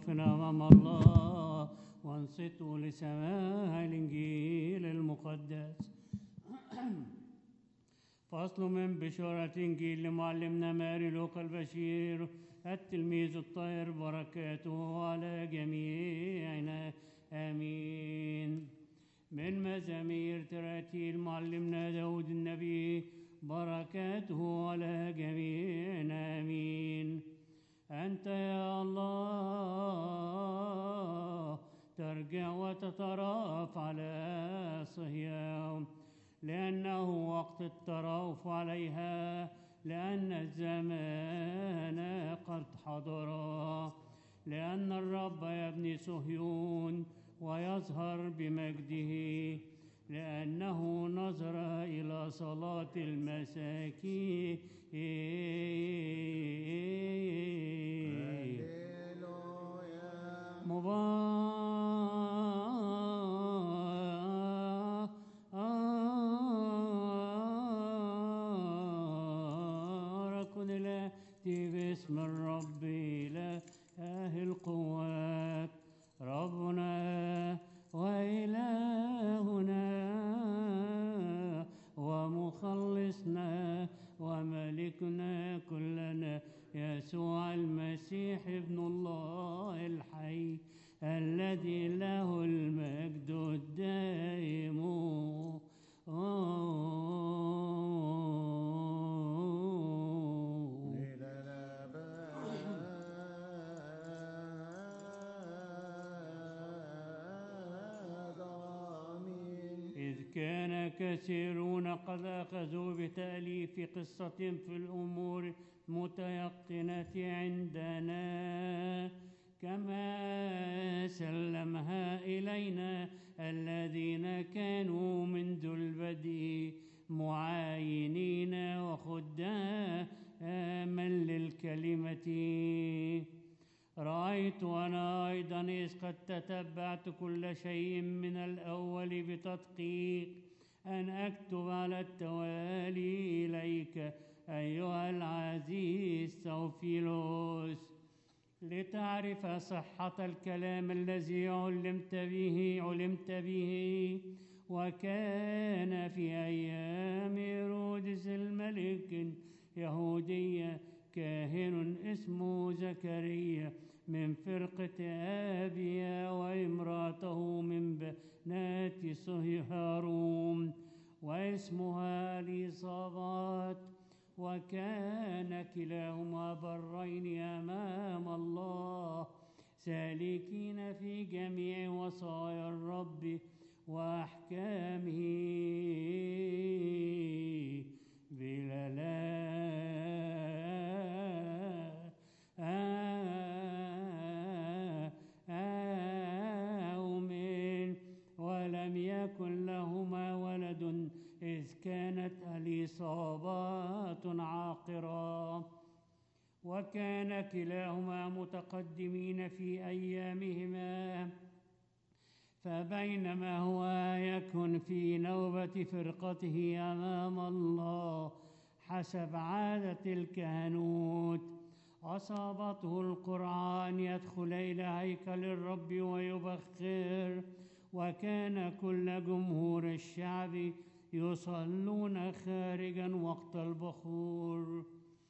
وقوفنا أمام الله وانصتوا لسماع الإنجيل المقدس فصل من بشارة إنجيل لمعلمنا ماري لوقا البشير التلميذ الطاهر بركاته على جميعنا آمين من مزامير تراتيل معلمنا داود النبي بركاته على جميعنا آمين أنت يا الله ترجع وتتراف على صهيون لأنه وقت التراف عليها لأن الزمان قد حضر لأن الرب يبني صهيون ويظهر بمجده لأنه نظر إلى صلاة المساكين مبارك الآتي باسم الرب إله القوات ربنا وإلهنا ومخلصنا وملكنا كلنا يسوع المسيح ابن الله الحي الذي له المجد الدائم إلى الأبد آمين إذ كان كثيرون قد أخذوا بتأليف قصة في الأمور المتيقنة عندنا كما سلمها إلينا الذين كانوا منذ البدء معاينين وخداما للكلمة رأيت أنا أيضا إذ قد تتبعت كل شيء من الأول بتدقيق أن أكتب على التوالي إليك أيها العزيز سوفيلوس لتعرف صحة الكلام الذي علمت به علمت به وكان في أيام هيرودس الملك يهودية كاهن اسمه زكريا من فرقة أبيا وامرأته من بنات صهي هارون واسمها اليصابات وكان كلاهما برين أمام الله سالكين في جميع وصايا الرب وأحكامه بلا آمين ولم يكن لهما ولد إذ كانت الإصابات عاقرة وكان كلاهما متقدمين في أيامهما فبينما هو يكن في نوبة فرقته أمام الله حسب عادة الكهنوت أصابته القرعة أن يدخل إلى هيكل الرب ويبخر وكان كل جمهور الشعب يصلون خارجا وقت البخور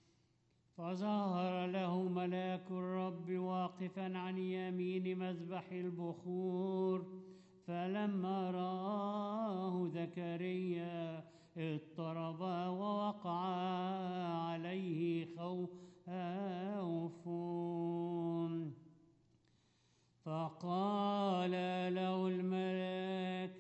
فظهر له ملاك الرب واقفا عن يمين مذبح البخور فلما رآه زكريا اضطرب ووقع عليه خوف فقال له الملاك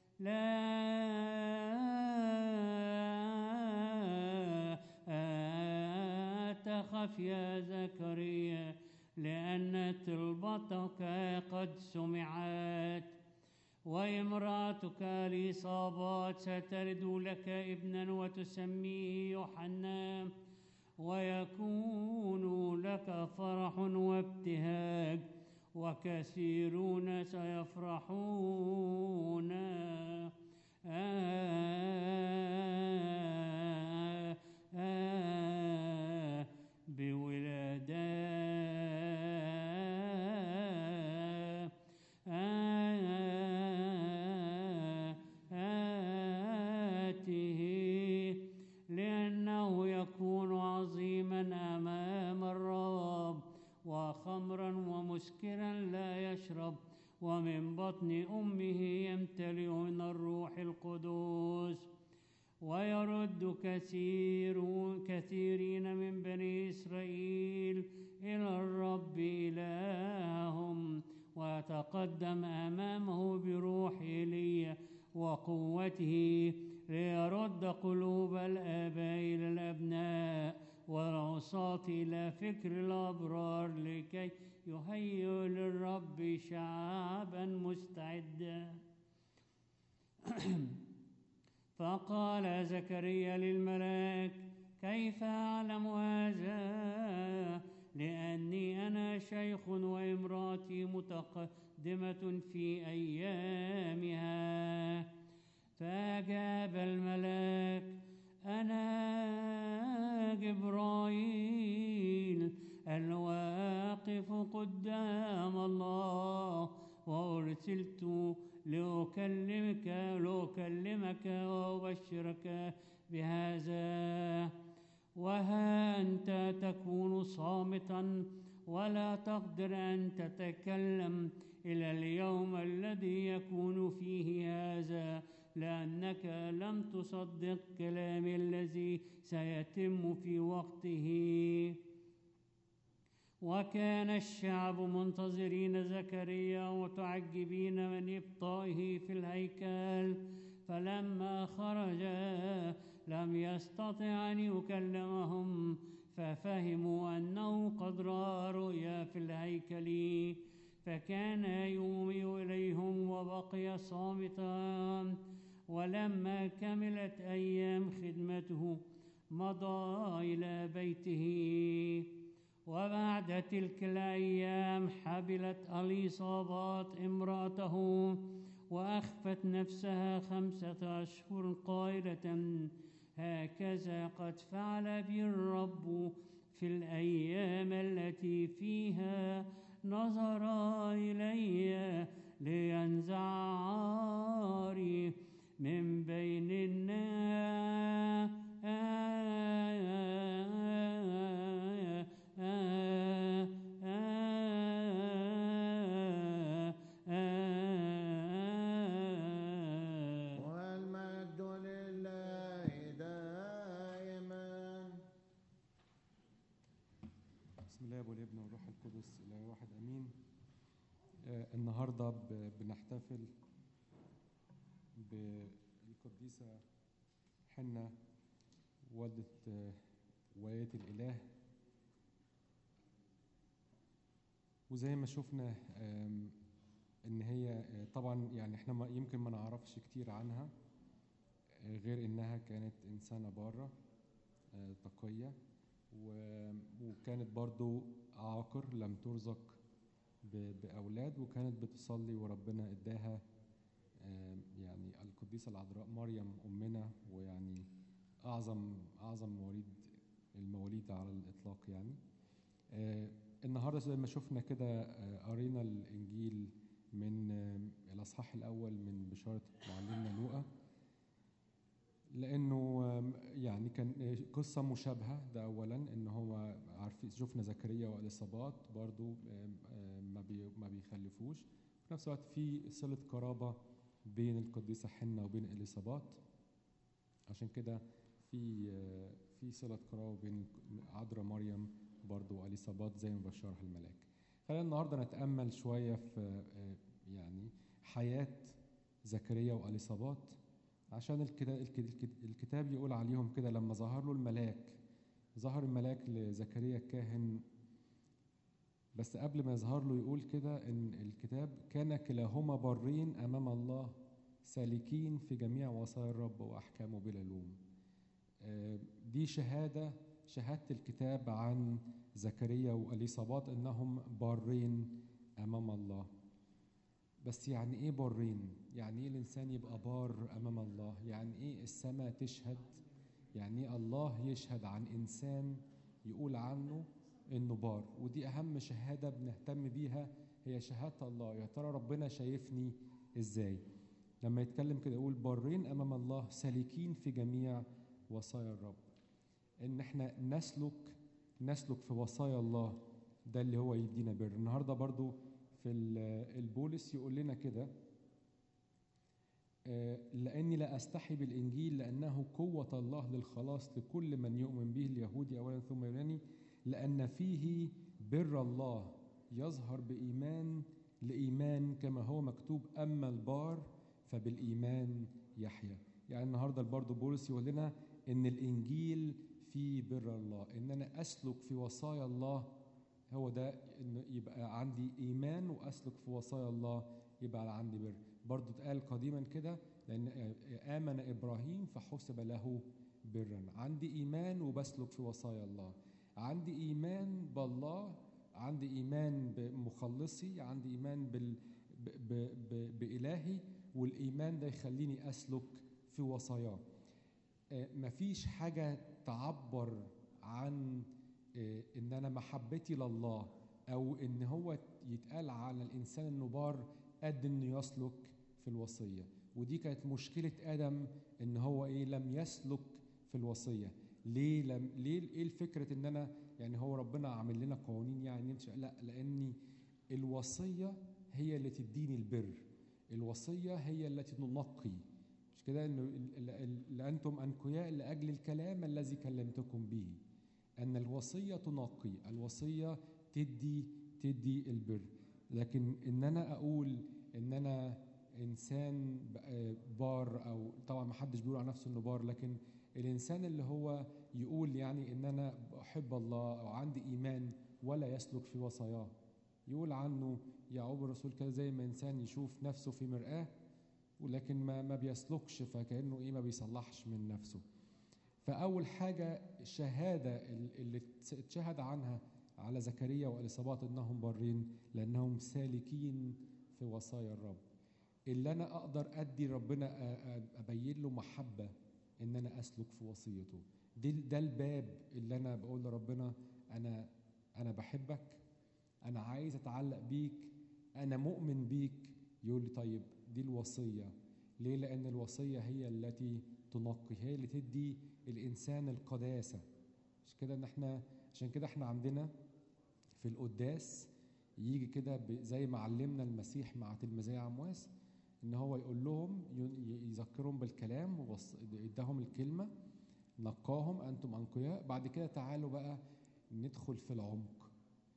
لا تخف يا زكريا لأن طلبتك قد سمعت وامرأتك الإصابات ستلد لك ابنا وتسميه يوحنا ويكون لك فرح وابتهاج وكثيرون سيفرحون آه آه بولادات يشرب ومن بطن أمه يمتلئ من الروح القدوس ويرد كثير كثيرين من بني إسرائيل إلى الرب إلههم ويتقدم أمامه بروح إيليا وقوته ليرد قلوب الآباء إلى الأبناء والعصاة إلى فكر الأبرار لكي يهيئ للرب شعبا مستعدا فقال زكريا للملاك كيف أعلم هذا لأني أنا شيخ وامرأتي متقدمة في أيامها فأجاب الملاك أنا جبرائيل الواقف قدام الله وأرسلت لأكلمك لأكلمك وأبشرك بهذا وها أنت تكون صامتا ولا تقدر أن تتكلم إلى اليوم الذي يكون فيه هذا لأنك لم تصدق كلامي الذي سيتم في وقته وكان الشعب منتظرين زكريا متعجبين من إبطائه في الهيكل فلما خرج لم يستطع أن يكلمهم ففهموا أنه قد رأى رؤيا في الهيكل فكان يومي إليهم وبقي صامتا ولما كملت أيام خدمته مضى إلى بيته وبعد تلك الأيام حبلت أليصابات امرأته وأخفت نفسها خمسة أشهر قائلة هكذا قد فعل بي الرب في الأيام التي فيها نظر إلي لينزع عاري من بين الناس والمجد لله دائما بسم الله والابن والروح القدس إله واحد امين آه، النهارده ب- بنحتفل بالقديسه حنة والدة آه، ولاية الإله وزي ما شفنا آم، إن هي آه، طبعا يعني إحنا ما- يمكن ما نعرفش كتير عنها آه، غير إنها كانت إنسانة بارة آه، تقية و- وكانت برضو عاقر لم ترزق ب- بأولاد وكانت بتصلي وربنا إداها آم، يعني القديسة العذراء مريم أمنا ويعني أعظم أعظم مواليد المواليد على الإطلاق يعني آه، النهارده زي ما شفنا كده آه، قرينا الإنجيل من آه، الأصحاح الأول من بشارة معلمنا لوقا لانه آم، يعني كان آه، قصه مشابهه ده اولا ان هو عارفين شفنا زكريا واليصابات برضو آم، آم، ما بي ما بيخلفوش في نفس الوقت في صله قرابه بين القديسه حنه وبين اليصابات عشان كده في آه، في صله قرابه بين عذراء مريم برضو واليصابات زي ما بشرها الملاك خلينا النهارده نتامل شويه في آه، يعني حياه زكريا واليصابات عشان الكتاب, الكتاب يقول عليهم كده لما ظهر له الملاك ظهر الملاك لزكريا الكاهن بس قبل ما يظهر له يقول كده ان الكتاب كان كلاهما برين امام الله سالكين في جميع وصايا الرب واحكامه بلا لوم آه، دي شهاده شهاده الكتاب عن زكريا واليصابات انهم بارين امام الله بس يعني ايه بارين يعني ايه الانسان يبقى بار امام الله يعني ايه السماء تشهد يعني ايه الله يشهد عن انسان يقول عنه انه بار ودي اهم شهاده بنهتم بيها هي شهاده الله يا ترى ربنا شايفني ازاي لما يتكلم كده يقول بارين امام الله سالكين في جميع وصايا الرب ان احنا نسلك نسلك في وصايا الله ده اللي هو يدينا بر النهارده برضو في في ال- البولس يقول لنا كده آه، لاني لا استحي بالانجيل لانه قوه الله للخلاص لكل من يؤمن به اليهودي اولا ثم اليوناني لان فيه بر الله يظهر بايمان لايمان كما هو مكتوب اما البار فبالايمان يحيا يعني النهارده برضه بولس يقول لنا ان الانجيل فيه بر الله ان انا اسلك في وصايا الله هو ده ان يبقى عندي ايمان واسلك في وصايا الله يبقى عندي بر برضه اتقال قديما كده لان امن ابراهيم فحسب له برا عندي ايمان وبسلك في وصايا الله عندي ايمان بالله عندي ايمان بمخلصي عندي ايمان بال ب ب ب بإلهي والإيمان ده يخليني أسلك في وصاياه آه، مفيش حاجة تعبر عن آه، إن أنا محبتي لله أو إن هو يتقال على الإنسان إنه بار قد إنه يسلك في الوصية ودي كانت مشكلة آدم إن هو إيه لم يسلك في الوصية ليه لم ليه إيه الفكرة إن أنا يعني هو ربنا عامل لنا قوانين يعني نمشي لا لأني الوصية هي اللي تديني البر الوصية هي التي تنقي مش كده انه ال- ال- ال- لانتم انقياء لاجل الكلام الذي كلمتكم به ان الوصية تنقي الوصية تدي تدي البر لكن ان انا اقول ان انا انسان ب- آه بار او طبعا ما حدش بيقول على نفسه انه بار لكن الانسان اللي هو يقول يعني ان انا بحب الله او عندي ايمان ولا يسلك في وصاياه يقول عنه يعقوب الرسول كده زي ما انسان يشوف نفسه في مرآة ولكن ما ما بيسلكش فكأنه ايه ما بيصلحش من نفسه فأول حاجة الشهادة ال- اللي اتس- اتشهد عنها على زكريا وإليصابات إنهم بارين لأنهم سالكين في وصايا الرب اللي أنا أقدر أدي ربنا أ- أ- أبين له محبة إن أنا أسلك في وصيته دي ده الباب اللي أنا بقول لربنا أنا أنا بحبك أنا عايز أتعلق بيك أنا مؤمن بيك يقول لي طيب دي الوصية ليه؟ لأن الوصية هي التي تنقي هي اللي تدي الإنسان القداسة مش كده إن إحنا عشان كده إحنا عندنا في القداس يجي كده ب- زي ما علمنا المسيح مع تلميذي عمواس إن هو يقول لهم ي- يذكرهم بالكلام ووص- اداهم الكلمة نقاهم أنتم أنقياء بعد كده تعالوا بقى ندخل في العمق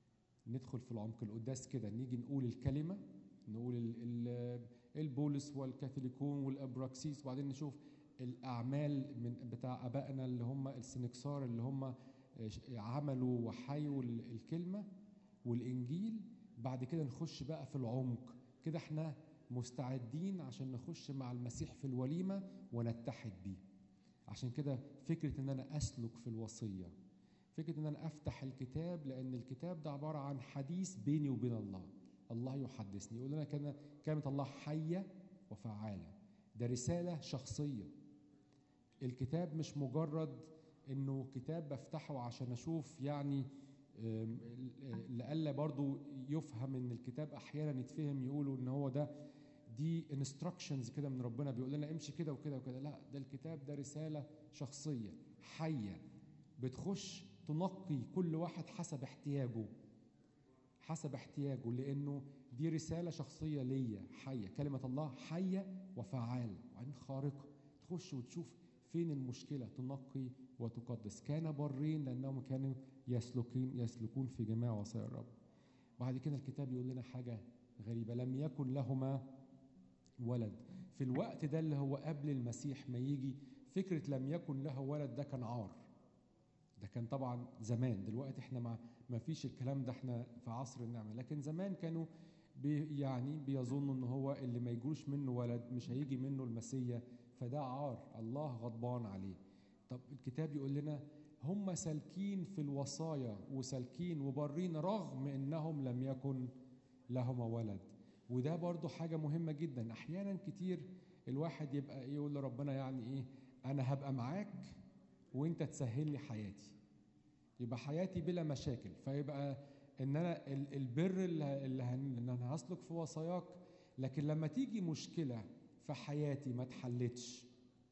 ندخل في العمق القداس كده نيجي نقول الكلمة نقول ال ال البولس والكاثوليكون والابراكسيس وبعدين نشوف الاعمال من بتاع ابائنا اللي هم السنكسار اللي هم عملوا وحيوا ال- الكلمه والانجيل بعد كده نخش بقى في العمق كده احنا مستعدين عشان نخش مع المسيح في الوليمه ونتحد بيه عشان كده فكره ان انا اسلك في الوصيه فكره ان انا افتح الكتاب لان الكتاب ده عباره عن حديث بيني وبين الله الله يحدثني يقول لنا كان كلمه الله حيه وفعاله ده رساله شخصيه الكتاب مش مجرد انه كتاب بفتحه عشان اشوف يعني آم، لألا برضو يفهم ان الكتاب احيانا يتفهم يقولوا ان هو ده دي انستراكشنز كده من ربنا بيقول لنا امشي كده وكده وكده لا ده الكتاب ده رساله شخصيه حيه بتخش تنقي كل واحد حسب احتياجه حسب احتياجه لانه دي رساله شخصيه ليا حيه كلمه الله حيه وفعاله وبعدين خارقه تخش وتشوف فين المشكله تنقي وتقدس كان برين لانهم كانوا يسلكين يسلكون في جميع وصايا الرب بعد كده الكتاب يقول لنا حاجه غريبه لم يكن لهما ولد في الوقت ده اللي هو قبل المسيح ما يجي فكره لم يكن له ولد ده كان عار ده كان طبعا زمان دلوقتي احنا ما ما فيش الكلام ده احنا في عصر النعمه لكن زمان كانوا بي يعني بيظنوا ان هو اللي ما يجوش منه ولد مش هيجي منه المسيا فده عار الله غضبان عليه طب الكتاب يقول لنا هم سالكين في الوصايا وسالكين وبارين رغم انهم لم يكن لهما ولد وده برضو حاجة مهمة جدا أحيانا كتير الواحد يبقى يقول لربنا يعني إيه أنا هبقى معاك وأنت تسهل لي حياتي يبقى حياتي بلا مشاكل فيبقى إن أنا ال- البر اللي اللي هن- إن أنا هسلك في وصاياك لكن لما تيجي مشكلة في حياتي ما اتحلتش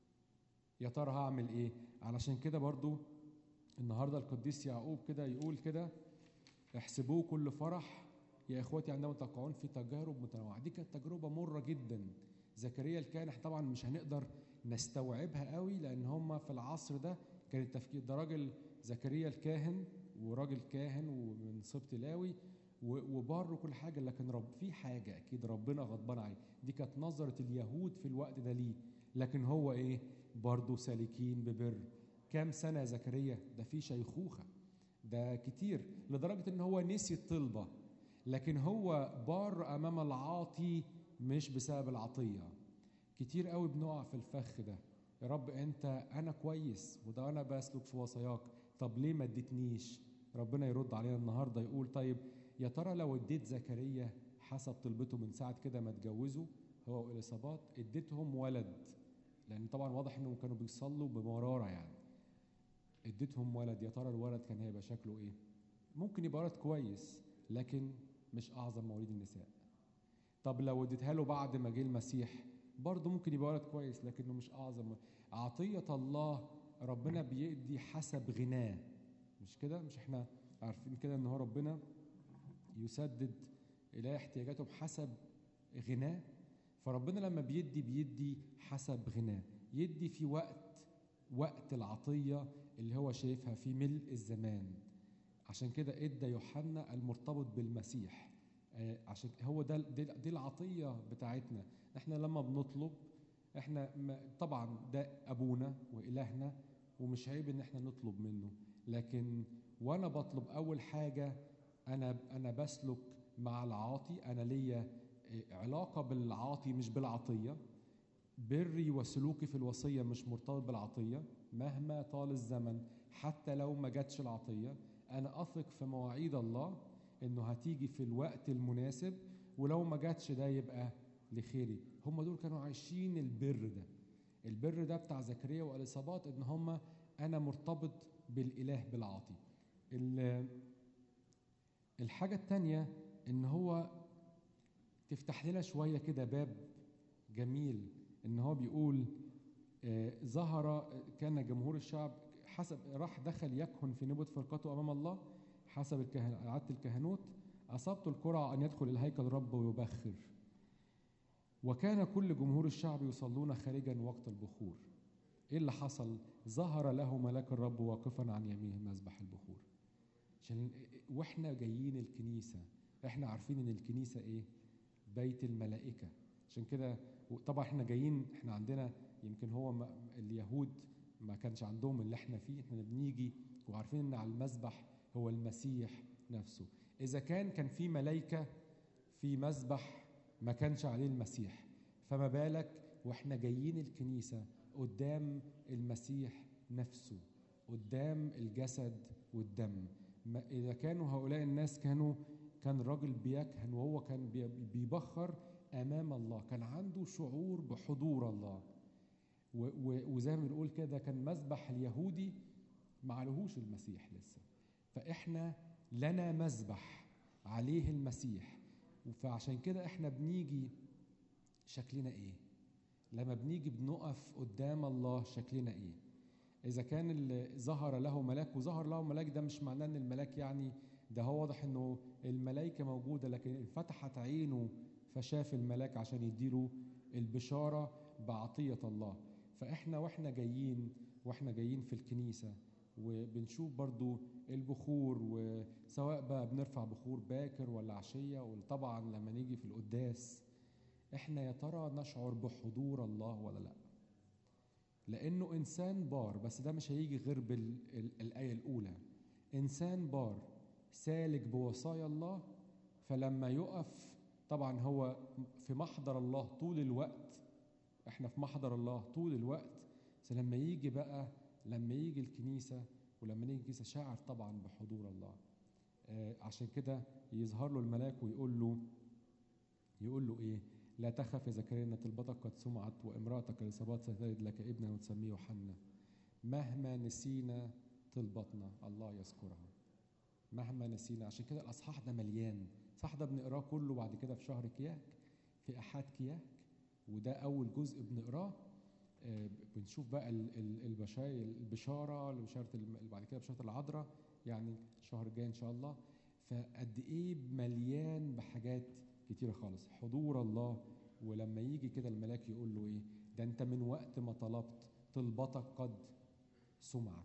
يا ترى هعمل إيه علشان كده برضو النهاردة القديس يعقوب كده يقول كده احسبوه كل فرح يا اخواتي عندما تقعون في تجارب متنوعه دي كانت تجربه مره جدا زكريا الكاهن احنا طبعا مش هنقدر نستوعبها قوي لان هم في العصر ده كان التفكير ده راجل زكريا الكاهن وراجل كاهن ومن سبط لاوي و- وبر وكل حاجه لكن رب في حاجه اكيد ربنا غضبان عليه دي كانت نظره اليهود في الوقت ده ليه لكن هو ايه برضه سالكين ببر كام سنه يا زكريا ده في شيخوخه ده كتير لدرجه ان هو نسي الطلبه لكن هو بار امام العاطي مش بسبب العطيه كتير قوي بنقع في الفخ ده يا رب انت انا كويس وده انا بسلك في وصاياك طب ليه ما اديتنيش ربنا يرد علينا النهارده يقول طيب يا ترى لو اديت زكريا حسب طلبته من ساعه كده ما اتجوزوا هو واليصابات اديتهم ولد لان طبعا واضح انهم كانوا بيصلوا بمراره يعني اديتهم ولد يا ترى الولد كان هيبقى شكله ايه ممكن يبقى ولد كويس لكن مش اعظم مواليد النساء طب لو اديتها له بعد ما جه المسيح برضه ممكن يبقى ولد كويس لكنه مش اعظم عطيه الله ربنا بيدي حسب غناه مش كده مش احنا عارفين كده ان هو ربنا يسدد الى احتياجاتهم حسب غناه فربنا لما بيدي بيدي حسب غناه يدي في وقت وقت العطيه اللي هو شايفها في ملء الزمان عشان كده ادى يوحنا المرتبط بالمسيح آه، عشان هو ده دي, دي العطيه بتاعتنا احنا لما بنطلب احنا ما- طبعا ده ابونا والهنا ومش عيب ان احنا نطلب منه لكن وانا بطلب اول حاجه انا انا بسلك مع العاطي انا ليا آه، علاقه بالعاطي مش بالعطيه بري وسلوكي في الوصيه مش مرتبط بالعطيه مهما طال الزمن حتى لو ما جاتش العطيه انا اثق في مواعيد الله انه هتيجي في الوقت المناسب ولو ما جاتش ده يبقى لخيري هم دول كانوا عايشين البر ده البر ده بتاع زكريا واليصابات ان هم انا مرتبط بالاله بالعاطي ال- الحاجه الثانيه ان هو تفتح لنا شويه كده باب جميل ان هو بيقول آه، ظهر كان جمهور الشعب حسب راح دخل يكهن في نبوة فرقته امام الله حسب الكهن عاده الكهنوت اصابته الكرة ان يدخل الهيكل الرب ويبخر وكان كل جمهور الشعب يصلون خارجا وقت البخور ايه اللي حصل ظهر له ملاك الرب واقفا عن يمينه مذبح البخور عشان واحنا جايين الكنيسه احنا عارفين ان الكنيسه ايه بيت الملائكه عشان كده طبعا احنا جايين احنا عندنا يمكن هو ما اليهود ما كانش عندهم اللي احنا فيه احنا بنيجي وعارفين ان على المذبح هو المسيح نفسه اذا كان كان في ملائكه في مذبح ما كانش عليه المسيح فما بالك واحنا جايين الكنيسه قدام المسيح نفسه قدام الجسد والدم ما اذا كانوا هؤلاء الناس كانوا كان راجل بيكهن وهو كان بي- بيبخر امام الله كان عنده شعور بحضور الله و- و- وزي ما بنقول كده كان مذبح اليهودي ما عليهوش المسيح لسه فاحنا لنا مذبح عليه المسيح فعشان كده احنا بنيجي شكلنا ايه لما بنيجي بنقف قدام الله شكلنا ايه اذا كان اللي ظهر له ملاك وظهر له ملاك ده مش معناه ان الملاك يعني ده هو واضح انه الملائكه موجوده لكن انفتحت عينه فشاف الملاك عشان يديله البشاره بعطيه الله فاحنا واحنا جايين واحنا جايين في الكنيسه وبنشوف برضو البخور وسواء بقى بنرفع بخور باكر ولا عشيه وطبعا لما نيجي في القداس احنا يا ترى نشعر بحضور الله ولا لا لانه انسان بار بس ده مش هيجي غير بالايه الاولى انسان بار سالك بوصايا الله فلما يقف طبعا هو في محضر الله طول الوقت احنا في محضر الله طول الوقت بس لما يجي بقى لما يجي الكنيسه ولما نيجي الكنيسه شاعر طبعا بحضور الله آه عشان كده يظهر له الملاك ويقول له يقول له ايه لا تخف يا زكريا ان طلبتك قد سمعت وامراتك اليصابات ستلد لك ابنا وتسميه يوحنا مهما نسينا طلبتنا الله يذكرها مهما نسينا عشان كده الاصحاح ده مليان الاصحاح ده بنقراه كله بعد كده في شهر كياك في احاد كياك وده اول جزء بنقراه آه، بنشوف بقى ال- ال- البشاير البشاره بشاره الم- بعد كده بشاره العذراء يعني الشهر الجاي ان شاء الله فقد ايه مليان بحاجات كتيره خالص حضور الله ولما يجي كده الملاك يقول له ايه ده انت من وقت ما طلبت طلبتك قد سمعت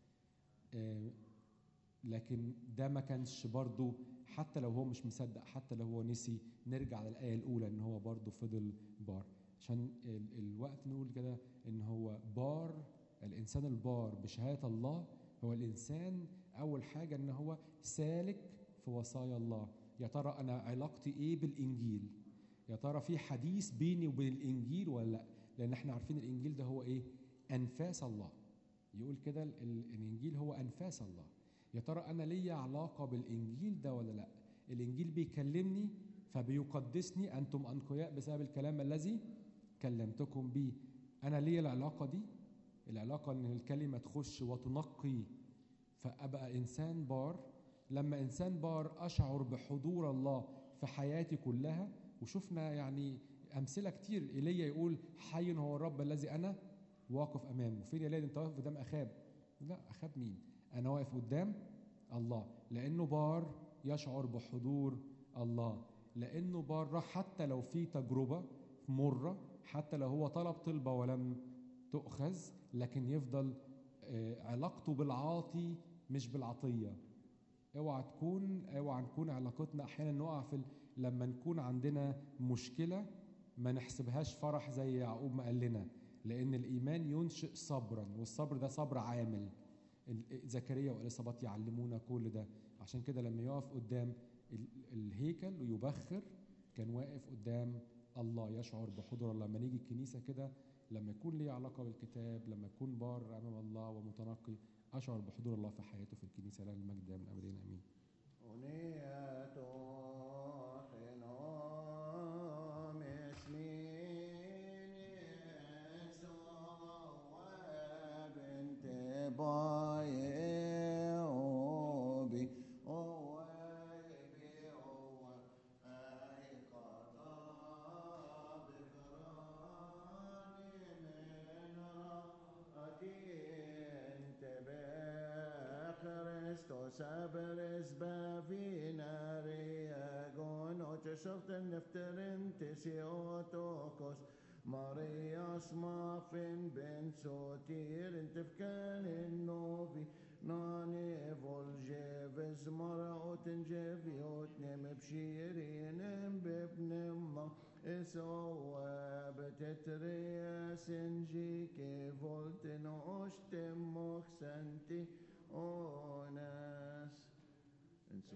آه لكن ده ما كانش برضو حتى لو هو مش مصدق حتى لو هو نسي نرجع للآية الأولى إن هو برضو فضل بار عشان ال- الوقت نقول كده إن هو بار الإنسان البار بشهادة الله هو الإنسان أول حاجة إن هو سالك في وصايا الله يا ترى أنا علاقتي إيه بالإنجيل يا ترى في حديث بيني وبين الإنجيل ولا لأ لأن إحنا عارفين الإنجيل ده هو إيه أنفاس الله يقول كده ال- ال- الإنجيل هو أنفاس الله يا ترى انا ليا علاقه بالانجيل ده ولا لا الانجيل بيكلمني فبيقدسني انتم انقياء بسبب الكلام الذي كلمتكم به انا ليا العلاقه دي العلاقه ان الكلمه تخش وتنقي فابقى انسان بار لما انسان بار اشعر بحضور الله في حياتي كلها وشفنا يعني امثله كتير ايليا يقول حي هو الرب الذي انا واقف امامه فين يا ليلى انت واقف قدام اخاب لا اخاب مين انا واقف قدام الله لانه بار يشعر بحضور الله لانه بار حتى لو في تجربه مره حتى لو هو طلب طلبه ولم تؤخذ لكن يفضل آه، علاقته بالعاطي مش بالعطيه اوعى تكون اوعى نكون علاقتنا احيانا نقع في ال- لما نكون عندنا مشكله ما نحسبهاش فرح زي يعقوب ما قال لنا لان الايمان ينشئ صبرا والصبر ده صبر عامل ال- زكريا واليصابات يعلمونا كل ده عشان كده لما يقف قدام ال- الهيكل ويبخر كان واقف قدام الله يشعر بحضور الله لما نيجي الكنيسه كده لما يكون لي علاقه بالكتاب لما يكون بار امام الله ومتنقي اشعر بحضور الله في حياته في الكنيسه له المجد من ابدين امين أنية خنوم اسمين يسوع بنت بايعوبي أويبي أو أي قطاب فراني من رأتي انت بخريستوس أبرز بافينا رياغون وتشفت النفترن تسيوتوكوس مارياس مافن بن سوتير انت فكان النوبي ناني فولجيفز مرأوت جيفيوت نم بشيرين بابن ما اسوا بتترياس جيكي فولتن اوشتم مخسنتي اوناس انسو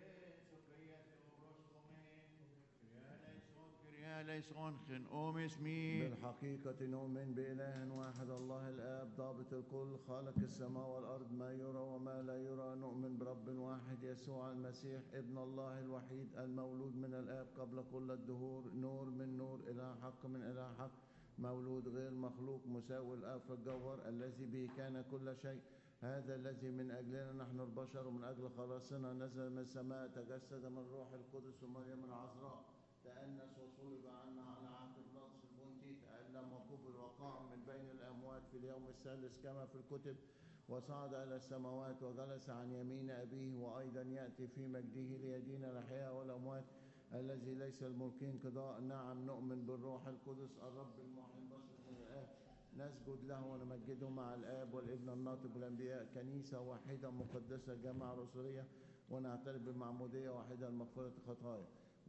يا ليسون خن أوم اسمي بالحقيقة نؤمن بإله واحد الله الآب ضابط الكل خالق السماء والأرض ما يرى وما لا يرى نؤمن برب واحد يسوع المسيح ابن الله الوحيد المولود من الآب قبل كل الدهور نور من نور إله حق من إله حق مولود غير مخلوق مساوي الآب في الجوهر الذي به كان كل شيء هذا الذي من أجلنا نحن البشر ومن أجل خلاصنا نزل من السماء تجسد من روح القدس ومريم العذراء تأنس وصلب عنا على عهد بلاطس البنطي تألم وقبل وقام من بين الأموات في اليوم الثالث كما في الكتب وصعد إلى السماوات وجلس عن يمين أبيه وأيضا يأتي في مجده ليدين الأحياء والأموات الذي ليس الملكين قضاء نعم نؤمن بالروح القدس الرب المحيي البشر من الآب نسجد له ونمجده مع الآب والابن الناطق بالأنبياء كنيسة واحدة مقدسة جامعة رسولية ونعترف بمعمودية واحدة لمغفرة الخطايا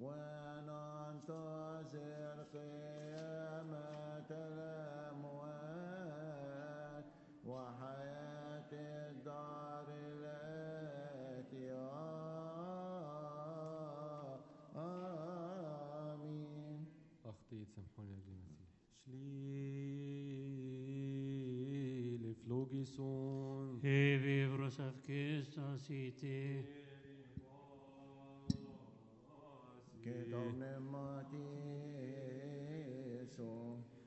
وننتظر قيامة الأموات وحياة الدار الآتية آمين أخطيت سامحوني يا المسيح شليل فلوجيسون Hebreos av Kristus ite. كتاب نماتيسو